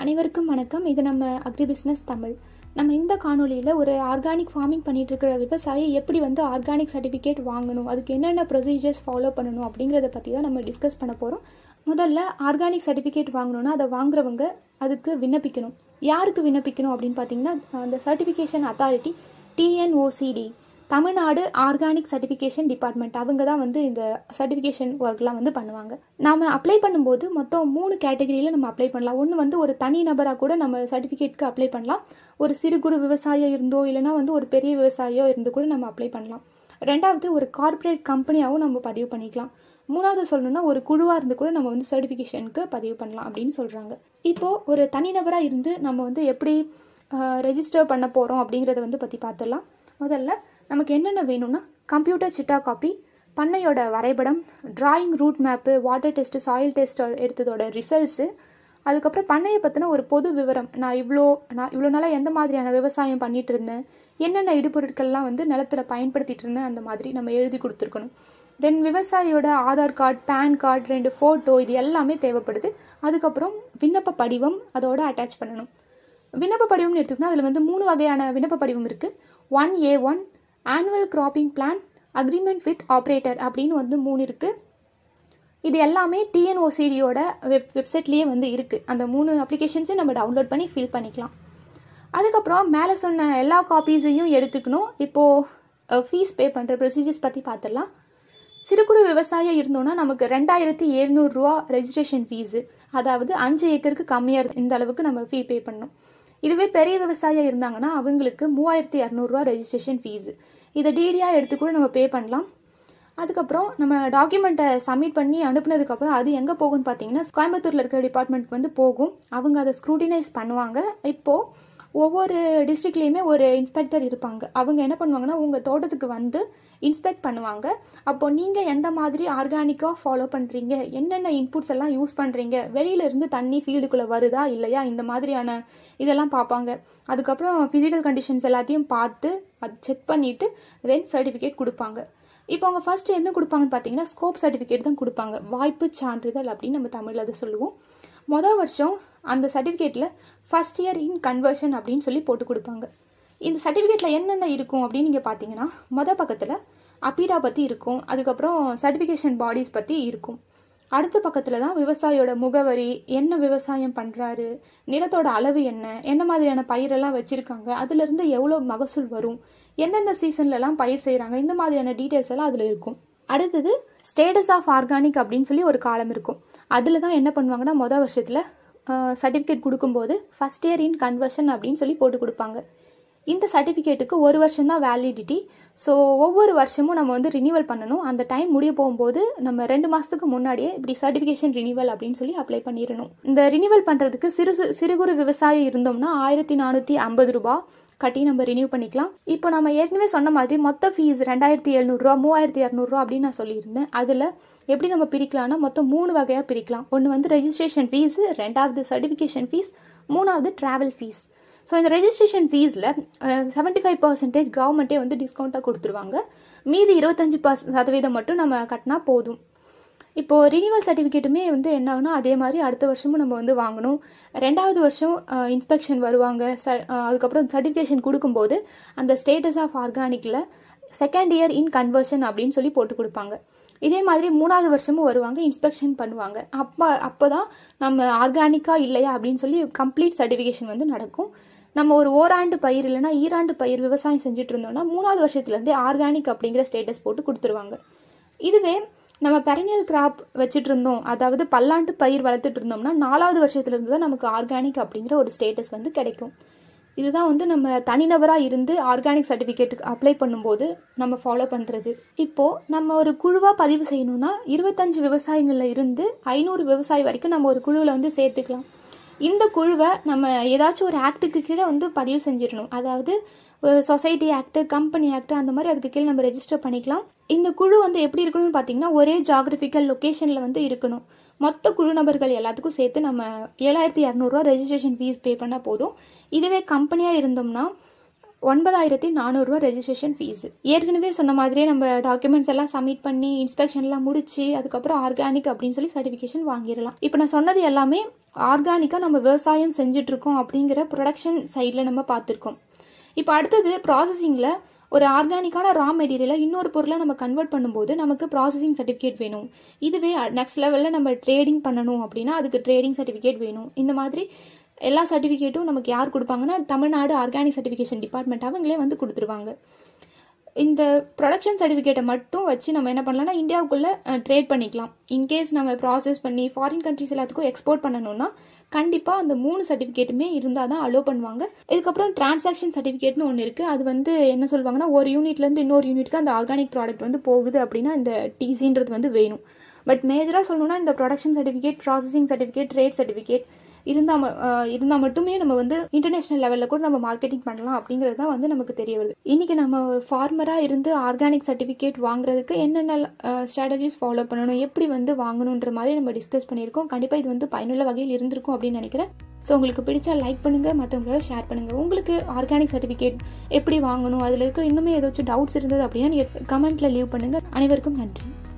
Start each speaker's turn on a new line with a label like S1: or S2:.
S1: அனைவருக்கும் வணக்கம் இது நம்ம அக்ரி பிஸ்னஸ் தமிழ் நம்ம இந்த காணொளியில் ஒரு ஆர்கானிக் ஃபார்மிங் பண்ணிட்டு இருக்கிற விவசாயி எப்படி வந்து ஆர்கானிக் சர்டிஃபிகேட் வாங்கணும் அதுக்கு என்னென்ன ப்ரொசீஜர்ஸ் ஃபாலோ பண்ணணும் அப்படிங்கிறத பற்றி தான் நம்ம டிஸ்கஸ் பண்ண போகிறோம் முதல்ல ஆர்கானிக் சர்டிஃபிகேட் வாங்கணும்னா அதை வாங்குறவங்க அதுக்கு விண்ணப்பிக்கணும் யாருக்கு விண்ணப்பிக்கணும் அப்படின்னு பார்த்தீங்கன்னா அந்த certification authority TNOCD Tamil Nadu organic certification department அவங்க தான் வந்து இந்த சர்டிஃபிகேஷன் ஒர்க்லாம் வந்து பண்ணுவாங்க நாம் அப்ளை பண்ணும்போது மொத்தம் மூணு கேட்டகரியில் நம்ம அப்ளை பண்ணலாம் ஒன்று வந்து ஒரு தனி நபராக கூட நம்ம சர்டிஃபிகேட்க்கு அப்ளை பண்ணலாம் ஒரு சிறு குறு விவசாயம் இருந்தோ இல்லைனா வந்து ஒரு பெரிய விவசாயியோ இருந்து கூட நம்ம அப்ளை பண்ணலாம் ரெண்டாவது ஒரு கார்ப்பரேட் கம்பெனியாகவும் நம்ம பதிவு பண்ணிக்கலாம் மூணாவது சொல்லணும்னா ஒரு குழுவாக இருந்து கூட நம்ம வந்து சர்டிஃபிகேஷனுக்கு பதிவு பண்ணலாம் அப்படின்னு சொல்கிறாங்க இப்போது ஒரு தனிநபராக இருந்து நம்ம வந்து எப்படி ரெஜிஸ்டர் பண்ண போகிறோம் அப்படிங்கிறத வந்து பற்றி பார்த்துடலாம் முதல்ல நமக்கு என்னென்ன வேணும்னா கம்ப்யூட்டர் சிட்டா காப்பி பண்ணையோட வரைபடம் drawing route map water test soil test எடுத்ததோட ரிசல்ட்ஸு அதுக்கப்புறம் பண்ணையை பற்றின ஒரு பொது விவரம் நான் இவ்வளோ நான் இவ்வளோ நாளாக எந்த மாதிரியான விவசாயம் பண்ணிட்டு இருந்தேன் என்னென்ன இடுபொருட்கள்லாம் வந்து நிலத்தில் பயன்படுத்திட்டு இருந்தேன் அந்த மாதிரி நம்ம எழுதி கொடுத்துருக்கணும் தென் விவசாயியோட ஆதார் கார்டு பேன் கார்டு ரெண்டு ஃபோட்டோ இது எல்லாமே தேவைப்படுது அதுக்கப்புறம் விண்ணப்ப படிவம் அதோட அட்டாச் பண்ணணும் விண்ணப்ப படிவம்னு எடுத்துக்கிட்டா அதில் வந்து மூணு வகையான விண்ணப்ப படிவம் இருக்குது one A one annual cropping plan agreement with operator அப்படின்னு வந்து மூணு இருக்குது இது எல்லாமே டிஎன்ஓசிடியோட வெப் வெப்சைட்லேயே வந்து இருக்குது அந்த மூணு அப்ளிகேஷன்ஸும் நம்ம டவுன்லோட் பண்ணி ஃபில் பண்ணிக்கலாம் அதுக்கப்புறம் மேலே சொன்ன எல்லா காப்பீஸையும் எடுத்துக்கணும் இப்போது ஃபீஸ் பே பண்ணுற ப்ரொசீஜர்ஸ் பற்றி பார்த்துடலாம் சிறு குறு விவசாயம் இருந்தோன்னா நமக்கு ரெண்டாயிரத்தி எழுநூறுரூவா ரெஜிஸ்ட்ரேஷன் ஃபீஸு அதாவது அஞ்சு ஏக்கருக்கு கம்மியாக இந்த அளவுக்கு நம்ம ஃபீ பே பண்ணணும் இதுவே பெரிய விவசாயம் இருந்தாங்கன்னா அவங்களுக்கு மூவாயிரத்தி இரநூறுவா ரெஜிஸ்ட்ரேஷன் ஃபீஸு இதை டிடியாக எடுத்து கூட நம்ம பே பண்ணலாம் அதுக்கப்புறம் நம்ம டாக்குமெண்ட்டை சப்மிட் பண்ணி அனுப்புனதுக்கப்புறம் அது எங்கே போகும்னு பார்த்தீங்கன்னா கோயம்புத்தூரில் இருக்கிற டிபார்ட்மெண்ட் வந்து போகும் அவங்க அதை ஸ்க்ரூட்டினைஸ் பண்ணுவாங்க இப்போது ஒவ்வொரு டிஸ்ட்ரிக்ட்லேயுமே ஒரு இன்ஸ்பெக்டர் இருப்பாங்க அவங்க என்ன பண்ணுவாங்கன்னா உங்கள் தோட்டத்துக்கு வந்து இன்ஸ்பெக்ட் பண்ணுவாங்க அப்போ நீங்கள் எந்த மாதிரி ஆர்கானிக்காக ஃபாலோ பண்ணுறீங்க என்னென்ன இன்புட்ஸ் எல்லாம் யூஸ் பண்ணுறீங்க வெளியிலேருந்து தண்ணி ஃபீல்டுக்குள்ளே வருதா இல்லையா இந்த மாதிரியான இதெல்லாம் பார்ப்பாங்க அதுக்கப்புறம் ஃபிசிக்கல் கண்டிஷன்ஸ் எல்லாத்தையும் பார்த்து அது செக் பண்ணிவிட்டு தென் சர்டிஃபிகேட் கொடுப்பாங்க இப்போ அவங்க ஃபர்ஸ்ட் என்ன கொடுப்பாங்கன்னு பார்த்தீங்கன்னா ஸ்கோப் சர்டிஃபிகேட் தான் கொடுப்பாங்க வாய்ப்பு சான்றிதழ் அப்படின்னு நம்ம தமிழில் அதை சொல்லுவோம் மொதல் வருஷம் அந்த சர்டிஃபிகேட்டில் ஃபர்ஸ்ட் இயர் இன் கன்வர்ஷன் அப்படின்னு சொல்லி போட்டு கொடுப்பாங்க இந்த சர்டிஃபிகேட்டில் என்னென்ன இருக்கும் அப்படின்னு நீங்கள் பார்த்தீங்கன்னா மொதல் பக்கத்தில் அப்பீடா பற்றி இருக்கும் அதுக்கப்புறம் சர்டிஃபிகேஷன் பாடிஸ் பற்றி இருக்கும் அடுத்த பக்கத்தில் தான் விவசாயியோட முகவரி என்ன விவசாயம் பண்ணுறாரு நிலத்தோட அளவு என்ன என்ன மாதிரியான பயிரெல்லாம் வச்சுருக்காங்க அதுலேருந்து எவ்வளோ மகசூல் வரும் எந்தெந்த சீசன்லலாம் பயிர் செய்கிறாங்க இந்த மாதிரியான டீட்டெயில்ஸ் எல்லாம் அதில் இருக்கும் அடுத்தது ஸ்டேட்டஸ் ஆஃப் ஆர்கானிக் அப்படின்னு சொல்லி ஒரு காலம் இருக்கும் அதில் தான் என்ன பண்ணுவாங்கன்னா மொதல் வருஷத்தில் சர்டிஃபிகேட் கொடுக்கும்போது ஃபஸ்ட் இயர் இன் கன்வர்ஷன் அப்படின்னு சொல்லி போட்டு கொடுப்பாங்க இந்த சர்டிஃபிகேட்டுக்கு ஒரு வருஷம் தான் வேலிடிட்டி ஸோ ஒவ்வொரு வருஷமும் நம்ம வந்து ரினிவல் பண்ணணும் அந்த டைம் முடிய போகும்போது நம்ம ரெண்டு மாதத்துக்கு முன்னாடியே இப்படி சர்டிஃபிகேஷன் ரினிவல் அப்படின்னு சொல்லி அப்ளை பண்ணிடணும் இந்த ரினிவல் பண்ணுறதுக்கு சிறு சிறு குறு விவசாயம் இருந்தோம்னா ஆயிரத்தி நானூற்றி ஐம்பது ரூபா கட்டி நம்ம ரினியூ பண்ணிக்கலாம் இப்போ நம்ம ஏற்கனவே சொன்ன மாதிரி மொத்த ஃபீஸ் ரெண்டாயிரத்தி எழுநூறுரூவா மூவாயிரத்தி இரநூறுவா அப்படின்னு நான் சொல்லியிருந்தேன் அதில் எப்படி நம்ம பிரிக்கலாம்னா மொத்தம் மூணு வகையாக பிரிக்கலாம் ஒன்று வந்து ரெஜிஸ்ட்ரேஷன் ஃபீஸு ரெண்டாவது சர்டிஃபிகேஷன் ஃபீஸ் மூணாவது ட்ராவல் ஃபீஸ் ஸோ இந்த ரெஜிஸ்ட்ரேஷன் ஃபீஸில் செவன்ட்டி ஃபைவ் பர்சன்டேஜ் கவர்மெண்ட்டே வந்து டிஸ்கவுண்ட்டாக கொடுத்துருவாங்க மீதி இருபத்தஞ்சி பர்ஸ் சதவீதம் மட்டும் நம்ம கட்டினா போதும் இப்போது ரினிவல் சர்டிஃபிகேட்டுமே வந்து என்ன ஆகுனா அதே மாதிரி அடுத்த வருஷமும் நம்ம வந்து வாங்கணும் ரெண்டாவது வருஷம் இன்ஸ்பெக்ஷன் வருவாங்க ச அதுக்கப்புறம் சர்டிஃபிகேஷன் கொடுக்கும்போது அந்த ஸ்டேட்டஸ் ஆஃப் ஆர்கானிக்கில் செகண்ட் இயர் இன் கன்வர்ஷன் அப்படின்னு சொல்லி போட்டு கொடுப்பாங்க இதே மாதிரி மூணாவது வருஷமும் வருவாங்க இன்ஸ்பெக்ஷன் பண்ணுவாங்க அப்போ அப்போ தான் நம்ம ஆர்கானிக்காக இல்லையா அப்படின்னு சொல்லி கம்ப்ளீட் சர்டிஃபிகேஷன் வந்து நடக்கும் நம்ம ஒரு ஓராண்டு பயிர் இல்லைனா ஈராண்டு பயிர் விவசாயம் செஞ்சுட்டு இருந்தோம்னா மூணாவது வருஷத்துலேருந்தே ஆர்கானிக் அப்படிங்கிற ஸ்டேட்டஸ் போட்டு கொடுத்துருவாங்க இதுவே நம்ம பெரனியல் கிராப் வச்சுட்டு இருந்தோம் அதாவது பல்லாண்டு பயிர் வளர்த்துட்டு இருந்தோம்னா நாலாவது வருஷத்துலேருந்து தான் நமக்கு ஆர்கானிக் அப்படிங்கிற ஒரு ஸ்டேட்டஸ் வந்து கிடைக்கும் இதுதான் வந்து நம்ம தனிநபராக இருந்து ஆர்கானிக் சர்டிஃபிகேட்டுக்கு அப்ளை பண்ணும்போது நம்ம ஃபாலோ பண்ணுறது இப்போது நம்ம ஒரு குழுவாக பதிவு செய்யணும்னா இருபத்தஞ்சு விவசாயங்களில் இருந்து ஐநூறு விவசாயி வரைக்கும் நம்ம ஒரு குழுவில் வந்து சேர்த்துக்கலாம் இந்த குழுவை நம்ம ஏதாச்சும் ஒரு ஆக்டுக்கு கீழே வந்து பதிவு செஞ்சிடணும் அதாவது சொசைட்டி ஆக்ட் கம்பெனி ஆக்ட் அந்த மாதிரி அதுக்கு கீழே நம்ம ரெஜிஸ்டர் பண்ணிக்கலாம் இந்த குழு வந்து எப்படி இருக்கணும்னு பார்த்தீங்கன்னா ஒரே ஜாகிரபிக்கல் லொக்கேஷனில் வந்து இருக்கணும் மொத்த குழு நபர்கள் எல்லாத்துக்கும் சேர்த்து நம்ம ஏழாயிரத்தி இரநூறுவா ரெஜிஸ்ட்ரேஷன் ஃபீஸ் பே பண்ணால் போதும் இதுவே கம்பெனியாக இருந்தோம்னா ஒன்பதாயிரத்தி நானூறுரூவா ரெஜிஸ்ட்ரேஷன் ஃபீஸ் ஏற்கனவே சொன்ன மாதிரியே நம்ம டாக்குமெண்ட்ஸ் எல்லாம் சப்மிட் பண்ணி இன்ஸ்பெக்ஷன்லாம் முடிச்சு அதுக்கப்புறம் ஆர்கானிக் அப்படின்னு சொல்லி சர்டிஃபிகேஷன் வாங்கிடலாம் இப்போ நான் சொன்னது எல்லாமே ஆர்கானிக்காக நம்ம விவசாயம் செஞ்சுட்டு இருக்கோம் அப்படிங்கிற ப்ரொடக்ஷன் சைடில் நம்ம பார்த்துருக்கோம் இப்போ அடுத்தது ப்ராசஸிங்கில் ஒரு ஆர்கானிக்கான ரா மெட்டீரியலை இன்னொரு பொருளை நம்ம கன்வெர்ட் பண்ணும்போது நமக்கு ப்ராசஸிங் சர்டிஃபிகேட் வேணும் இதுவே நெக்ஸ்ட் லெவலில் நம்ம ட்ரேடிங் பண்ணணும் அப்படின்னா அதுக்கு ட்ரேடிங் சர்டிஃபிகேட் வேணும் இந்த மாதிரி எல்லா சர்டிஃபிகேட்டும் நமக்கு யார் கொடுப்பாங்கன்னா தமிழ்நாடு ஆர்கானிக் சர்டிஃபிகேஷன் டிபார்ட்மெண்ட் அவங்களே வந்து கொடுத்துருவாங்க இந்த ப்ரொடக்ஷன் சர்டிஃபிகேட்டை மட்டும் வச்சு நம்ம என்ன பண்ணலாம்னா இந்தியாவுக்குள்ளே ட்ரேட் பண்ணிக்கலாம் இன்கேஸ் நம்ம ப்ராசஸ் பண்ணி ஃபாரின் கண்ட்ரிஸ் எல்லாத்துக்கும் எக்ஸ்போர்ட் பண்ணணும்னா கண்டிப்பாக அந்த மூணு சர்டிஃபிகேட்டுமே இருந்தால் தான் அலோவ் பண்ணுவாங்க இதுக்கப்புறம் டிரான்சாக்ஷன் சர்டிஃபிகேட்னு ஒன்று இருக்குது அது வந்து என்ன சொல்லுவாங்கன்னா ஒரு யூனிட்லேருந்து இன்னொரு யூனிட்க்கு அந்த ஆர்கானிக் ப்ராடக்ட் வந்து போகுது அப்படின்னா இந்த டிசின்றது வந்து வேணும் பட் மேஜராக சொல்லணும்னா இந்த production certificate processing certificate trade certificate இருந்தால் இருந்தால் மட்டுமே நம்ம வந்து இன்டர்நேஷ்னல் லெவலில் கூட நம்ம மார்க்கெட்டிங் பண்ணலாம் அப்படிங்கிறது தான் வந்து நமக்கு தெரிய வருது இன்றைக்கி நம்ம ஃபார்மராக இருந்து ஆர்கானிக் சர்டிஃபிகேட் வாங்குறதுக்கு என்னென்ன ஸ்ட்ராட்டஜிஸ் ஃபாலோ பண்ணணும் எப்படி வந்து வாங்கணுன்ற மாதிரி நம்ம டிஸ்கஸ் பண்ணியிருக்கோம் கண்டிப்பாக இது வந்து பயனுள்ள வகையில் இருந்திருக்கும் அப்படின்னு நினைக்கிறேன் ஸோ உங்களுக்கு பிடிச்சா லைக் பண்ணுங்கள் மற்றவங்களோட ஷேர் பண்ணுங்கள் உங்களுக்கு ஆர்கானிக் சர்டிஃபிகேட் எப்படி வாங்கணும் அதில் இருக்கிற இன்னுமே ஏதாச்சும் டவுட்ஸ் இருந்தது அப்படின்னா நீங்கள் கமெண்ட்டில் லீவ் பண்ணுங்கள் அனைவருக்கும் நன்றி